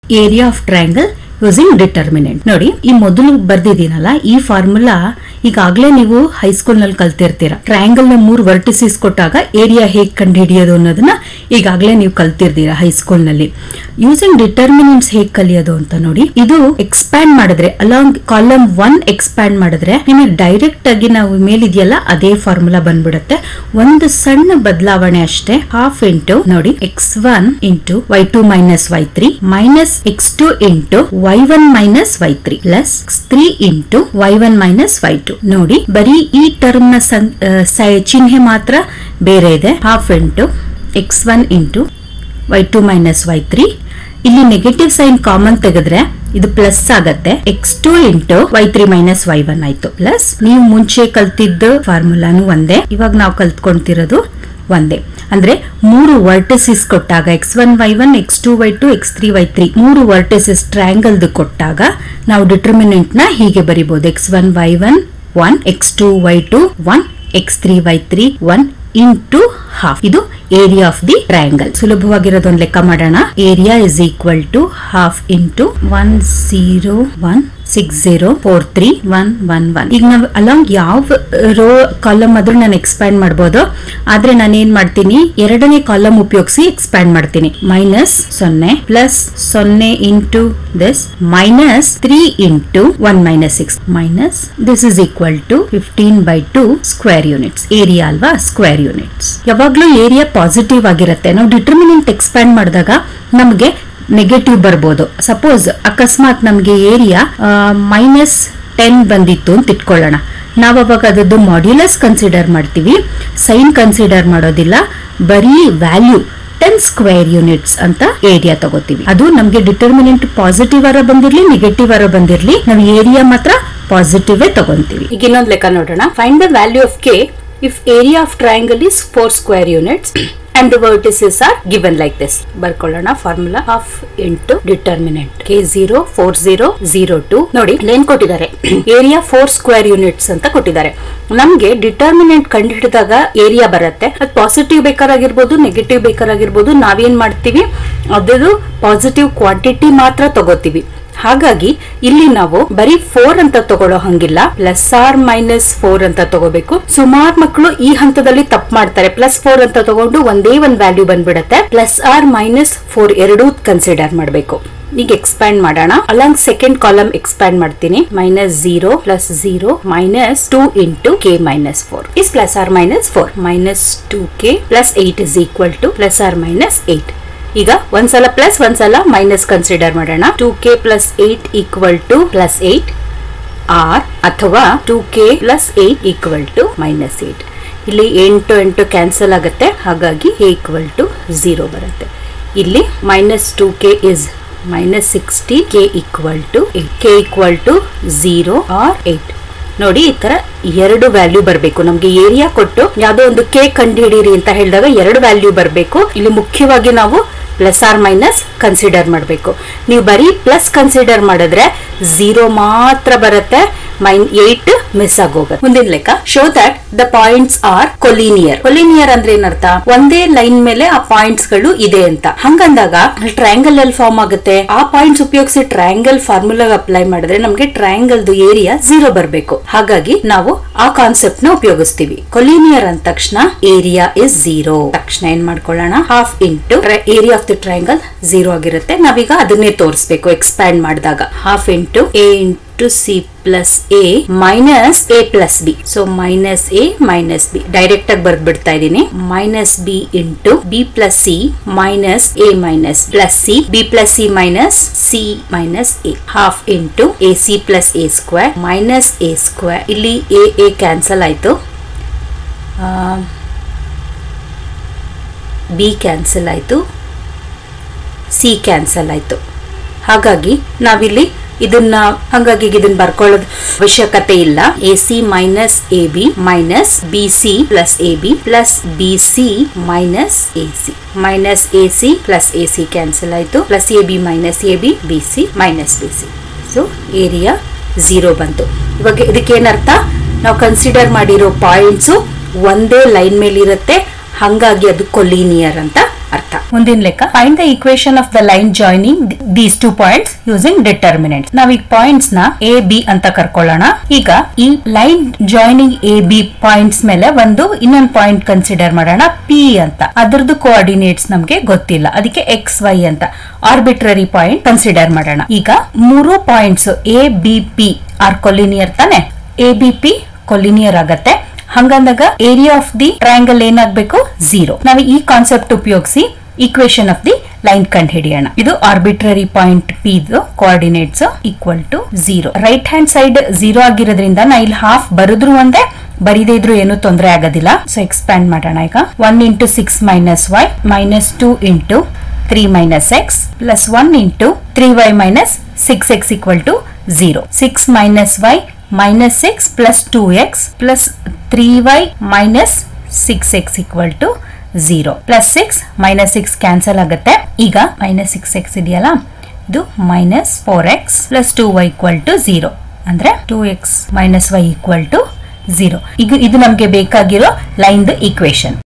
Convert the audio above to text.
area of triangle using determinant ನೋಡಿ ಈ ಮೊದಲು ಬರ್ದಿದ್ದೀನಲ್ಲ ಈ ಫಾರ್ಮುಲಾ ಈಗಾಗಲೇ ನೀವು ಹೈಸ್ಕೂಲ್ ನಲ್ಲಿ ಕಲ್ತಿರ್ತೀರ ಟ್ರಯಾಂಗಲ್ ನ ಮೂರು ವರ್ಟಿಸಿಸ್ ಕೊಟ್ಟಾಗ ಏರಿಯಾ ಹೇಗೆ ಕಂಡುಹಿಡಿಯೋದು ಅನ್ನೋದನ್ನ ಈಗಾಗಲೇ ನೀವು ಕಲ್ತಿರ್ತೀರ ಹೈಸ್ಕೂಲ್ ನಲ್ಲಿ ಯೂಸಿಂಗ್ ಡಿಟರ್ಮಿನೆಂಟ್ಸ್ ಹೇಗೆ ಕಲಿಯೋದು ಅಂತ ನೋಡಿ ಇದು ಎಕ್ಸ್ಪ್ಯಾಂಡ್ ಮಾಡಿದ್ರೆ ಅಲಾಂಗ್ ಕಾಲಮ್ ಒನ್ ಎಕ್ಸ್ಪ್ಯಾಂಡ್ ಮಾಡಿದ್ರೆ ನಿಮಗೆ ಡೈರೆಕ್ಟ್ ಆಗಿ ನಾವು ಮೇಲಿದೆಯಲ್ಲ ಅದೇ ಫಾರ್ಮುಲಾ ಬಂದ್ಬಿಡುತ್ತೆ ಒಂದು ಸಣ್ಣ ಬದಲಾವಣೆ ಅಷ್ಟೇ ಹಾಫ್ ಇಂಟು ನೋಡಿ X one into Y two minus Y three minus X two into Y one minus Y three plus three into Y one minus Y two ನೋಡಿ ಬರೀ ಈ ಟರ್ಮ್ ನ ಸಂ- ಆ, ಸೈ- ಚಿಹ್ನೆ ಮಾತ್ರ ಬೇರೆ ಇದೆ half into X one into Y two minus Y three ಇಲ್ಲಿ ನೆಗೆಟಿವ್ ಸೈನ್ ಕಾಮನ್ ತೆಗೆದ್ರೆ ಇದು ಪ್ಲಸ್ ಆಗತ್ತೆ X two into Y three minus Y one ಆಯ್ತು ಪ್ಲಸ್ ನೀವು ಮುಂಚೆ ಕಲ್ತಿದ್ದ ಫಾರ್ಮುಲಾನು ಒಂದೇ ಇವಾಗ ನಾವು ಕಲ್ತ್ಕೊಂತಿರೋದು ಒಂದೇ ಅಂದ್ರೆ ಮೂರು ವರ್ಟಿಸಿಸ್ ಕೊಟ್ಟಾಗ X one Y one X two Y two X three Y three ಮೂರು ವರ್ಟಿಸಿಸ್ ಟ್ರಯಾಂಗಲ್ ಕೊಟ್ಟಾಗ ನಾವು ಡಿಟರ್ಮಿನೆಂಟ್ ನ ಹೀಗೆ ಬರಿಬಹುದು X one Y one one X two Y two one X three Y three one into half ಇದು area of the triangle ಸುಲಭವಾಗಿರೋದೊಂದು ಲೆಕ್ಕ ಮಾಡೋಣ area is equal to half into one zero one six zero four three one one one ಈಗ ನಾವು along ಯಾವ row column ಆದ್ರೂ ನಾನು expand ಮಾಡ್ಬೋದು ಆದ್ರೆ ನಾನು ಏನ್ ಮಾಡ್ತೀನಿ ಎರಡನೇ ಕಾಲಮ್ ಉಪಯೋಗಿಸಿ ಎಕ್ಸ್ಪ್ಯಾಂಡ್ ಮಾಡ್ತೀನಿ ಮೈನಸ್ ಸೊನ್ನೆ ಪ್ಲಸ್ ಸೊನ್ನೆ into this minus three into one minus six minus this is equal to fifteen by two square units area ಅಲ್ವಾ ಸ್ಕ್ವೇರ್ ಯೂನಿಟ್ಸ್ ಯಾವಾಗ್ಲೂ ಏರಿಯಾ ಪಾಸಿಟಿವ್ ಆಗಿರುತ್ತೆ ನಾವು ಡಿಟರ್ಮಿನೆಂಟ್ ಎಕ್ಸ್ಪ್ಯಾಂಡ್ ಮಾಡಿದಾಗ ನಮಗೆ ನೆಗೆಟಿವ್ ಬರ್ಬೋದು ಸಪೋಸ್ ಅಕಸ್ಮಾತ್ ನಮಗೆ ಏರಿಯಾ ಮೈನಸ್ ಟೆನ್ ಬಂದಿತ್ತು ಅಂತ ಇಟ್ಕೊಳ್ಳೋಣ ನಾವು ಅವಾಗ ಅದದ್ದು ಮಾಡ್ಯುಲಸ್ ಕನ್ಸಿಡರ್ ಮಾಡ್ತೀವಿ ಸೈನ್ ಕನ್ಸಿಡರ್ ಮಾಡೋದಿಲ್ಲ ಬರೀ ವ್ಯಾಲ್ಯೂ ಟೆನ್ ಸ್ಕ್ವೇರ್ ಯೂನಿಟ್ಸ್ ಅಂತ ಏರಿಯಾ ತಗೋತೀವಿ ಅದು ನಮಗೆ ಡಿಟರ್ಮಿನೆಂಟ್ ಪಾಸಿಟಿವ್ ಅರ ಬಂದಿರ್ಲಿ ನೆಗೆಟಿವ್ ಅರ ಬಂದಿರ್ಲಿ ನಾವು ಏರಿಯಾ ಮಾತ್ರ ಪಾಸಿಟಿವ್ ತಗೊಂತೀವಿ ಈಗ ಇನ್ನೊಂದು ಲೆಕ್ಕ ನೋಡೋಣ find the value of K if area of triangle is four square units and the vertices are given like this ಬರ್ಕೊಳ್ಳೋಣ formula half into determinant K zero four zero zero two ನೋಡಿ ಏನ್ ಕೊಟ್ಟಿದ್ದಾರೆ area four square units ಅಂತ ಕೊಟ್ಟಿದ್ದಾರೆ ನಮ್ಗೆ determinant ಕಂಡು ಹಿಡಿದಾಗ area ಬರುತ್ತೆ ಅದು ಪಾಸಿಟಿವ್ ಬೇಕಾರಾಗಿರ್ಬೋದು ನೆಗೆಟಿವ್ ಬೇಕಾರಾಗಿರ್ಬೋದು ನಾವೇನ್ ಮಾಡ್ತೀವಿ ಅದದು ಪಾಸಿಟಿವ್ ಕ್ವಾಂಟಿಟಿ ಮಾತ್ರ ತಗೋತೀವಿ ಹಾಗಾಗಿ ಇಲ್ಲಿ ನಾವು ಬರೀ ಫೋರ್ ಅಂತ ತಗೊಳ್ಳೋ ಹಂಗಿಲ್ಲ ಪ್ಲಸ್ ಆರ್ ಮೈನಸ್ ಫೋರ್ ಅಂತ ತಗೋಬೇಕು ಸುಮಾರು ಮಕ್ಕಳು ಈ ಹಂತದಲ್ಲಿ ತಪ್ಪು ಮಾಡ್ತಾರೆ ಪ್ಲಸ್ ಫೋರ್ ಅಂತ ತಗೊಂಡು ಒಂದೇ ಒಂದ್ ವ್ಯಾಲ್ಯೂ ಬಂದ್ಬಿಡತ್ತೆ ಪ್ಲಸ್ ಆರ್ ಮೈನಸ್ ಫೋರ್ ಎರಡೂ ಕನ್ಸಿಡರ್ ಮಾಡಬೇಕು ಈಗ ಎಕ್ಸ್ಪ್ಯಾಂಡ್ ಮಾಡೋಣ ಅಲಾಂಗ್ ಸೆಕೆಂಡ್ ಕಾಲಮ್ ಎಕ್ಸ್ಪ್ಯಾಂಡ್ ಮಾಡ್ತೀನಿ minus zero plus zero minus two into K minus four is plus or minus four minus two K plus eight is equal to plus or minus eight ಈಗ ಒಂದ್ಸಲ plus ಒಂದ್ಸಲ minus consider ಮಾಡೋಣ two K plus eight equal to plus eight or ಅಥವಾ two K plus eight equal to minus eight ಇಲ್ಲಿ ಎಂಟು ಎಂಟು cancel ಆಗುತ್ತೆ ಹಾಗಾಗಿ ಕೆ ಈಕ್ವಲ್ ಟು ಝೀರೋ ಬರುತ್ತೆ ಇಲ್ಲಿ minus two K is minus sixty K equal to K equal to zero or eight ನೋಡಿ ಈ ತರ ಎರಡು ವ್ಯಾಲ್ಯೂ ಬರಬೇಕು ನಮ್ಗೆ ಏರಿಯಾ ಕೊಟ್ಟು ಯಾವ್ದೋ ಒಂದು ಕೆ ಕಂಡುಹಿಡೀರಿ ಅಂತ ಹೇಳಿದಾಗ ಎರಡು ವ್ಯಾಲ್ಯೂ ಬರಬೇಕು ಇಲ್ಲಿ ಮುಖ್ಯವಾಗಿ ನಾವು ಪ್ಲಸ್ ಆರ್ ಮೈನಸ್ ಕನ್ಸಿಡರ್ ಮಾಡಬೇಕು ನೀವು ಬರೀ ಪ್ಲಸ್ ಕನ್ಸಿಡರ್ ಮಾಡಿದ್ರೆ ಝೀರೋ ಮಾತ್ರ ಬರುತ್ತೆ ಮೈನ್ ಏಟ್ ಮಿಸ್ ಆಗೋಗುತ್ತೆ ಮುಂದಿನ ಲೆಕ್ಕ show that the points are collinear collinear ಅಂದ್ರೆ ಏನರ್ಥ ಒಂದೇ ಲೈನ್ ಮೇಲೆ ಆ ಪಾಯಿಂಟ್ಸ್ ಗಳು ಇದೆ ಅಂತ ಹಂಗಂದಾಗ ಟ್ರಯಾಂಗಲ್ ಅಲ್ಲಿ ಫಾರ್ಮ್ ಆಗುತ್ತೆ ಆ ಪಾಯಿಂಟ್ಸ್ ಉಪಯೋಗಿಸಿ ಟ್ರಯಾಂಗಲ್ ಫಾರ್ಮುಲಾ ಅಪ್ಲೈ ಮಾಡಿದ್ರೆ ನಮ್ಗೆ ಟ್ರಯಾಂಗಲ್ ಏರಿಯಾ ಝೀರೋ ಬರಬೇಕು ಹಾಗಾಗಿ ನಾವು ಆ ಕಾನ್ಸೆಪ್ಟ್ ನ ಉಪಯೋಗಿಸ್ತೀವಿ ಕೊಲಿನಿಯರ್ ಅಂದ ತಕ್ಷಣ ಏರಿಯಾ ಇಸ್ ಝೀರೋ ತಕ್ಷಣ ಏನ್ ಮಾಡ್ಕೊಳ್ಳೋಣ half into area of the triangle zero ಆಗಿರುತ್ತೆ ನಾವೀಗ ಅದನ್ನೇ ತೋರಿಸ್ಬೇಕು ಎಕ್ಸ್ಪ್ಯಾಂಡ್ ಮಾಡಿದಾಗ half into A into C plus A minus A plus B so minus A minus B direct ಆಗಿ ಬರ್ದ್ ಬಿಡ್ತಾ ಇದ್ದೀನಿ minus B into B plus C minus A minus plus C B plus C minus C minus A half into A C plus A square minus A square ಇಲ್ಲಿ A A cancel ಆಯ್ತು B cancel ಆಯ್ತು C cancel ಆಯ್ತು ಹಾಗಾಗಿ ನಾವಿಲ್ಲಿ ಇದನ್ನ ಹಾಗಾಗಿ ಇದನ್ನ ಬರ್ಕೊಳ್ಳೋದು ಅವಶ್ಯಕತೆ ಇಲ್ಲ A C minus A B minus B C plus A B plus B C minus A C minus A C plus A C cancel ಆಯ್ತು plus A B minus A B B C minus B C so area zero ಬಂತು ಇವಾಗ ಇದಕ್ಕೇನರ್ಥ ನಾವು consider ಮಾಡಿರೋ points ಒಂದೇ line ಮೇಲೆ ಇರುತ್ತೆ ಹಂಗಾಗಿ ಅದು ಕೊಲಿನಿಯರ್ ಅಂತ ಅರ್ಥ ಮುಂದಿನ ಲೆಕ್ಕ find the equation of the line joining these two points using determinant ನಾವೀಗ ಪಾಯಿಂಟ್ಸ್ ನ ಎ ಬಿ ಅಂತ ಕರ್ಕೊಳ್ಳೋಣ ಈಗ ಈ line joining A B points ಮೇಲೆ ಒಂದು ಇನ್ನೊಂದು ಪಾಯಿಂಟ್ ಕನ್ಸಿಡರ್ ಮಾಡೋಣ ಪಿ ಅಂತ ಅದರದ್ದು ಕೋಆರ್ಡಿನೇಟ್ಸ್ ನಮ್ಗೆ ಗೊತ್ತಿಲ್ಲ ಅದಕ್ಕೆ ಎಕ್ಸ್ ವೈ ಅಂತ ಆರ್ಬಿಟ್ರರಿ ಪಾಯಿಂಟ್ ಕನ್ಸಿಡರ್ ಮಾಡೋಣ ಈಗ ಮೂರು points A B P are collinear ತಾನೆ ಎ ಬಿ ಪಿ ಕೊಲಿನಿಯರ್ ಆಗತ್ತೆ ಹಂಗಂದಾಗ ಏರಿಯಾ ಆಫ್ ದಿ ಟ್ರಯಾಂಗಲ್ ಏನಾಗ್ಬೇಕು ಝೀರೋ ನಾವು ಈ ಕಾನ್ಸೆಪ್ಟ್ ಉಪಯೋಗಿಸಿ ಈಕ್ವೇಶನ್ ಆಫ್ ದಿ ಲೈನ್ ಕಂಡು ಹಿಡಿಯೋಣ ಇದು arbitrary point P coordinates equal to zero right hand side zero ಆಗಿರೋದ್ರಿಂದ ನಾ ಇಲ್ಲಿ ಹಾಫ್ ಬರೆದ್ರು ಒಂದೇ ಬರೀದೇ ಇದ್ರು ಏನು ತೊಂದರೆ ಆಗೋದಿಲ್ಲ ಸೊ ಎಕ್ಸ್ಪ್ಯಾಂಡ್ ಮಾಡೋಣ ಈಗ one into six minus Y minus two into three minus X plus one into three Y minus six X equal to zero six minus Y minus six plus two X plus three Y minus six X equal to zero plus six minus six cancel ಆಗುತ್ತೆ ಈಗ minus six X ಇದೆಯಲ್ಲ ಇದು minus four X plus two Y equal to zero ಅಂದ್ರೆ two X minus Y equal to zero ಈಗ ಇದು ನಮಗೆ ಬೇಕಾಗಿರೋ ಲೈನ್ದು equation